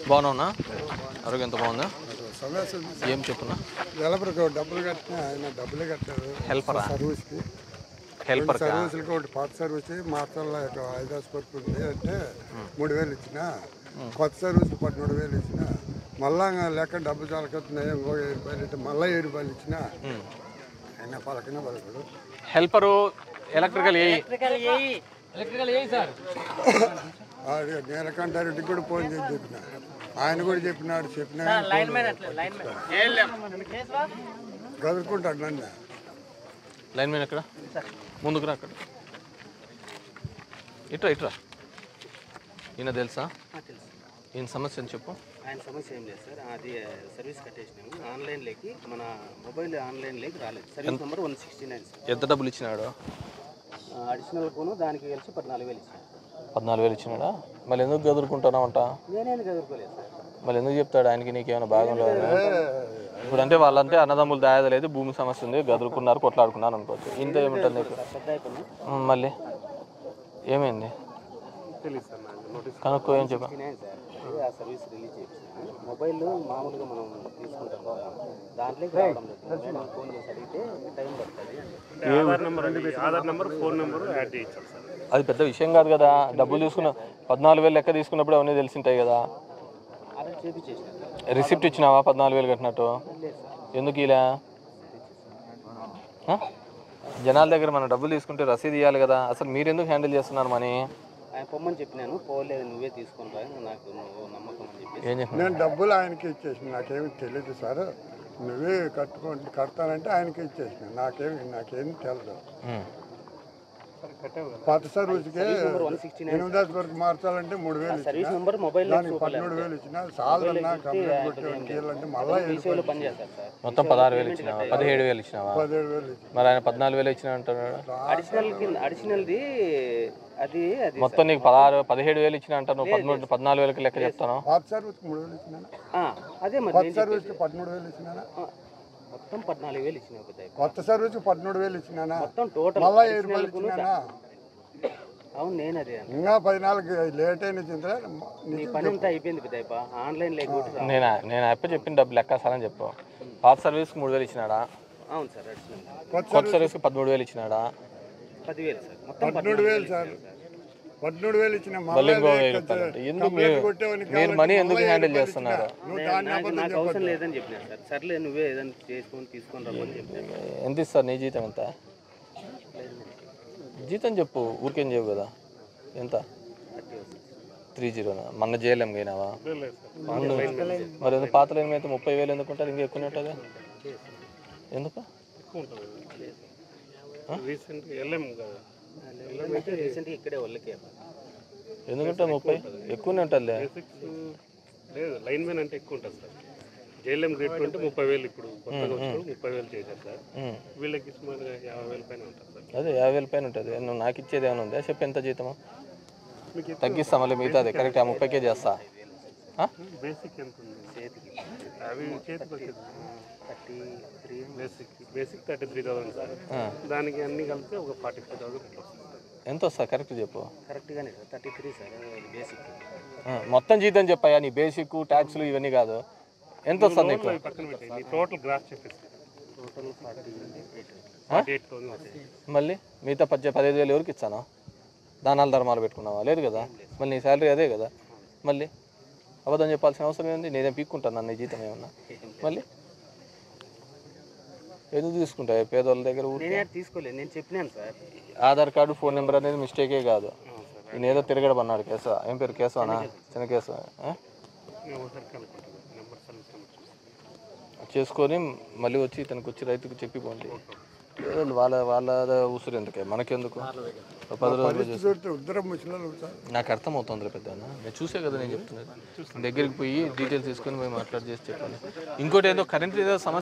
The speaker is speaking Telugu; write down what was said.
బాగున్నావునా ఆరోగ్యం ఎంత బాగుందా సమస్య ఏం చెప్పున్నా వెలపరికి డబ్బులు కట్టినా ఆయన డబ్బులే కట్టారు హెల్పరా సర్వీస్కి హెల్పర్ కా సర్వీసులకి ఒకటి పాత సర్వీస్ మార్చాల ఐదు వరకు ఉంది అంటే మూడు వేలు ఇచ్చిన కొత్త సర్వీస్ పదమూడు వేలు ఇచ్చిన మళ్ళా ఇంకా లెక్క డబ్బు చాలకొస్తున్నాయి ఇంకో ఏడు రూపాయలు ఇస్తే మళ్ళీ ఏడు రూపాయలు ఇచ్చిన ఆయన పలకనే పలకడు హెల్పరు ఎలక్ట్రికల్ ఏ ఆడు నీలకంఠారెడ్డికి కూడా ఫోన్ చేసి చెప్పిన ఆయన కూడా చెప్పినాడు చెప్పిన గదురుకుంటాడు నన్ను లైన్ మ్యాన్ ఎక్కడ ముందుకు రా అక్కడ ఇట్రా ఇట్రా ఈయన తెలుసా ఈయన సమస్య అని చెప్పు ఆయన సమస్య ఏం లేదు సార్ అది సర్వీస్ కట్టేసినాము ఆన్లైన్లోకి మన మొబైల్ ఆన్లైన్లోకి రాలేదు service number one sixty nine sir ఎంత డబ్బులు ఇచ్చినాడు అడిషనల్ కొను దానికి కలిసి పద్నాలుగు వేలు ఇచ్చాను పద్నాలుగు వేలు ఇచ్చినాడా మళ్ళీ ఎందుకు గదురుకుంటున్నావంట నేనేం చదువుకోలేదు సార్ మళ్ళీ ఎందుకు చెప్తాడు ఆయనకి నీకేమైనా భాగం లేదు ఇప్పుడు అంటే వాళ్ళంటే అన్నదమ్ములు దాయదలేదు భూమి సమస్య ఉంది గదురుకున్నారు కొట్లాడుకున్నారు అనుకోవచ్చు ఇంత ఏముంటుంది నీకు పెద్ద అయిపోయింది ఉమ్, మళ్ళీ ఏమైంది తెలియదు సార్ నాకు నోటీస్ కనుక్కో ఏం చెప్పా నైన్ సార్ అది ఆ సర్వీస్ రిలీజ్ చేయించాను మొబైల్ మామూలుగా మనం తీసుకుంటాం కదా దాంట్లోకి రావడం లేదు మేడం ఫోన్ చేసి అడిగితే టైం పడుతుంది ఆధార్ నెంబర్ అది Aadhaar number phone number add చేయించాలి సార్ అది పెద్ద విషయం కాదు కదా డబ్బులు తీసుకున్న పద్నాలుగు వేలు లెక్క తీసుకున్నప్పుడు అవన్నీ తెలిసింటాయి కదా అదే చేపించేసాను రిసిప్ట్ ఇచ్చినావా పద్నాలుగు వేలు కట్టినట్టు ఎందుకు ఇలా ఆ? జనాల దగ్గర మనం డబ్బులు తీసుకుంటే రసీదు ఇవ్వాలి కదా అసలు మీరు ఎందుకు హ్యాండిల్ చేస్తున్నారు మనీ ఆయన పొమ్మని చెప్పినాను పోలేదు నువ్వే తీసుకొని రా నాకు నువ్వు నమ్మకం అని చెప్పి ఏం చెప్పిన నేను డబ్బులు ఆయనకి ఇచ్చేసిన నాకేమి తెలియదు సార్ నువ్వే కట్టుకోండి కడతానంటే ఆయనకి ఇచ్చేసిన నాకేమి నాకేం తెలియదు పాత సర్వీస్కి వన్ సిక్స్టీ నైన్ ఎనిమిది వరకు మార్చాలంటే మూడు వేలు సర్వీస్ ఇచ్చిన నెంబర్ మొబైల్ దానికి పదమూడు వేలు ఇచ్చిన సాలన్నా కంప్లీట్ కొట్టేవాడికి వెళ్ళాలంటే మళ్ళీ మీషోలో పని చేస్తారు సార్ మొత్తం పదహారు వేలు ఇచ్చినావా పదిహేడు వేలు ఇచ్చినావా పదిహేడు వేలు ఇచ్చిన మరి ఆయన పద్నాలుగు వేలు ఇచ్చిన అంటున్నాడు అడిషనల్ కింద అడిషనల్ది అది అది మొత్తం నీకు పదహారు పదిహేడు వేలు ఇచ్చిన అంటాను నువ్వు పదమూడు పద్నాలుగు వేలకి లెక్క చెప్తాను పాత సర్వీస్కి మూడు వేలు ఇచ్చిన ఆ, అదే మరి కొత్త నేను సర్వీస్కి పదమూడు వేలు ఇచ్చిన ఆ, మొత్తం పద్నాలుగు వేలు ఇచ్చిన పెద్ద కొత్త సర్వీస్కి పదమూడు వేలు ఇచ్చినానా మొత్తం టోటల్ మళ్ళీ ఏడు రూపాయలు ఇచ్చినానా అవును నేను అదే అన్న. ఇంకా పద్నాలుగు లేట్ అయిన చింతలే నీ పని అంతా అయిపోయింది పెద్ద ఆన్లైన్ లేకపోతే రా- నేను నేను అప్ప చెప్పిన డబ్బు లెక్క సార్ అని చెప్పు పాత సర్వీస్కి మూడు వేలు ఇచ్చినాడా అవును సార్ అడిషనల్ కొత్త కొత్త సర్వీస్కి పదమూడు వేలు ఇచ్చినాడా పదివేలు సార్ మొత్తం పదమూడు వేలు సార్ పదమూడు వేలు ఇచ్చిన మళ్ళీ మళ్ళీ ఇంకో వెయ్యి రూపాయలు అంటే ఎందుకు మీరు మీరు మనీ ఎందుకు హ్యాండిల్ చేస్తున్నారు నువ్వు నేను- దాన్ని నాకు అబద్ధం నాకు అవసరం చెప్పొద్దు. లేదని చెప్పినాను సార్ సర్లే నువ్వే ఏదైనా చేసుకొని తీసుకొని రమ్మని చెప్పినాను ఎంత ఇస్తారు నీ జీతం ఎంత జీతం చెప్పు ఊరికేం చెప్పు కదా ఎంత త్రీ జీరోనా మొన్న జేఎల్ఎం పోయినావా ముందు మరి ఎందుకు పాత లైన్ అయితే ముప్పై వేలు ఎందుకు ఉంటుంది ఇంకా ఎక్కువ ఉంటుంది ఎందుకు ఎక్కువ ఉంటుంది రీసెంట్ వెళ్ళాము కదా రీసెంట్గా ఇక్కడే వాళ్ళకి ఎందుకంటే ముప్పై ఎక్కువనే ఉంటుందిలే బేసిక్స్ లేదు లైన్ మ్యాన్ అంటే ఎక్కువ ఉంటుంది సార్ జైలం గ్రేట్ అంటే ముప్పై వేలు ఇప్పుడు కొత్తగా వచ్చినప్పుడు ముప్పై వేలు చేశారు సార్ ఉమ్. వీళ్ళకి సుమారుగా యాభై వేల పైన ఉంటుంది సార్ అదే యాభై వేల పైన ఉంటుంది నువ్వు నాకు ఇచ్చేది ఏమైనా ఉందా చెప్పు ఎంత జీతము తగ్గిస్తా మళ్ళీ మిగతాది కరెక్ట్ ఆ ముప్పైకే చేస్తా ఆ? బేసిక్ ఎంత ఉంది చేతికి అవి చేతికి వచ్చేది thirty three basic basic thirty three thousand sir ఆ. దానికి అన్ని కలిపి ఒక ఫార్టీ ఫైవ్ థౌసండ్ ఇట్లా వస్తుంది సార్ ఎంత వస్తా కరెక్ట్ చెప్పు కరెక్ట్గానే sir thirty three sir basic ఆ, మొత్తం జీతం చెప్పాయా నీ బేసిక్ ట్యాక్స్లు ఇవన్నీ కాదు ఎంత వస్తుంది నీకు అవి పక్కన పెట్టాయి నీ టోటల్ గ్రాస్ చెప్పేసి total forty eight forty eight thousand వస్తుంది మళ్ళీ మిగతా పద్దె పదిహేను వేలు ఎవరికి ఇచ్చాను దానాలు ధర్మాలు పెట్టుకున్నావా లేదు కదా మళ్ళీ నీ శాలరీ అదే కదా మళ్ళీ అబద్ధం చెప్పాల్సిన అవసరం ఏంది నేనే పీక్కుంటాను నన్ను నీ జీతం ఏమన్నా మళ్ళీ ఎందుకు తీసుకుంటావు పేదోళ్ళ దగ్గర ఊరికే? నేనే తీసుకోలేదు నేను చెప్పినాను sir Aadhaar card phone number అనేది మిస్టేకే కాదు ఈయన ఏదో తిరగడమన్నాడు కేశవ ఏం పేరు కేశవనా చిన్న కేశవ ఆ? నేను ఒకసారి కనుక్కుంటాను నెంబర్ సర్వీస్ కనుక్కుంటాను చేసుకొని మళ్ళీ వచ్చి ఇతనికి వచ్చి రైతుకు చెప్పిపోండి ఏదో వాళ్ళ వాళ్ళ ఉసురు ఎందుకే మనకెందుకు ఒక పది రోజులు చూసి చూస్తే ఉద్దరం ముసలి సార్ నాకు అర్థమవుతుంది పెద్ద నేను చూసే కదా నేను చెప్తున్నది దగ్గరికి పోయి డీటెయిల్స్ తీసుకొని మేము మాట్లాడి చేసి చెప్పండి ఇంకోటి ఏదో కరెంట్ ఏదో సమస్య